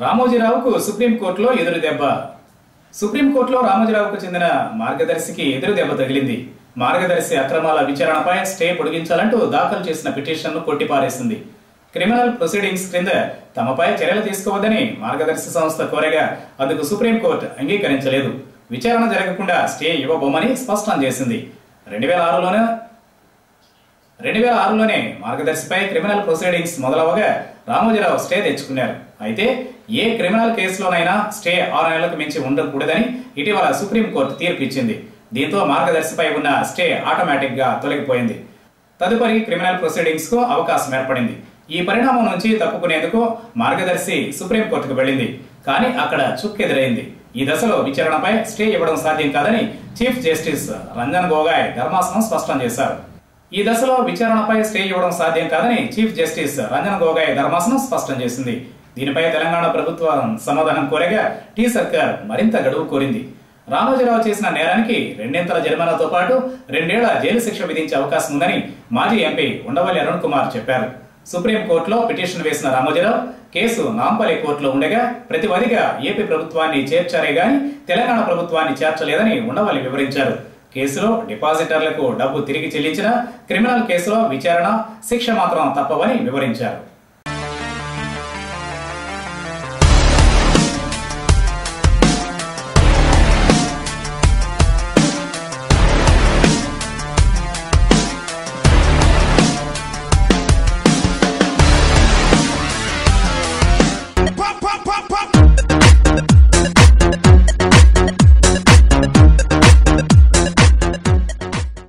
రామోజీరావుకు సుప్రీంకోర్టులో ఎదురు దెబ్బ సుప్రీంకోర్టులో రామోజీరావుకు చెందిన మార్గదర్శికి ఎదురు దెబ్బ తగిలింది మార్గదర్శి అక్రమాల విచారణపై స్టే పొడిగించాలంటూ దాఖలు చేసిన పిటిషన్ను కొట్టిపారేసింది క్రిమినల్ ప్రొసీడింగ్స్ క్రింద తమపై చర్యలు తీసుకోవద్దని మార్గదర్శి సంస్థ కోరగా అందుకు సుప్రీంకోర్టు అంగీకరించలేదు విచారణ జరగకుండా స్టే ఇవ్వబోమని స్పష్టం చేసింది రెండు వేల ఆరులోనే రెండు వేల ఆరులోనే మార్గదర్శిపై క్రిమినల్ ప్రొసీడింగ్స్ మొదలవగా రామోజీరావు స్టే తెచ్చుకున్నారు అయితే ఏ క్రిమినల్ కేసులోనైనా స్టే ఆరు నెలలకు మించి ఉండకూడదని ఇటీవల సుప్రీంకోర్టు తీర్పు ఇచ్చింది దీంతో మార్గదర్శిపై ఉన్న స్టే ఆటోమేటిక్ గా తొలగిపోయింది తదుపరి క్రిమినల్ ప్రొసీడింగ్స్ కు అవకాశం ఏర్పడింది ఈ పరిణామం నుంచి తప్పుకునేందుకు మార్గదర్శి సుప్రీంకోర్టుకు వెళ్ళింది కానీ అక్కడ చుక్కెదురైంది ఈ దశలో విచారణపై స్టే ఇవ్వడం సాధ్యం కాదని చీఫ్ జస్టిస్ రంజన్ గోగాయ్ ధర్మాసనం స్పష్టం చేశారు ఈ దశలో విచారణపై స్టే ఇవ్వడం సాధ్యం కాదని చీఫ్ జస్టిస్ రంజన్ గోగాయ్ ధర్మాసనం స్పష్టం చేసింది దీనిపై తెలంగాణ ప్రభుత్వం సమాధానం కోరగా టీ సర్కార్ మరింత గడువు కోరింది రామోజీరావు చేసిన నేరానికి రెండింతల జరిమానాతో పాటు రెండేళ్ల జైలు శిక్ష విధించే అవకాశం ఉందని మాజీ ఎంపీ ఉండవల్లి అరుణ్ కుమార్ చెప్పారు సుప్రీం కోర్టులో పిటిషన్ వేసిన రామోజీరావు కేసు నాంపల్లి కోర్టులో ఉండగా ప్రతివాదిగా ఏపీ ప్రభుత్వాన్ని చేర్చారే గాని తెలంగాణ ప్రభుత్వాన్ని చేర్చలేదని ఉండవల్లి వివరించారు కేసులో డిపాజిటర్లకు డబ్బు తిరిగి చెల్లించిన క్రిమినల్ కేసులో విచారణ శిక్ష మాత్రం తప్పవని వివరించారు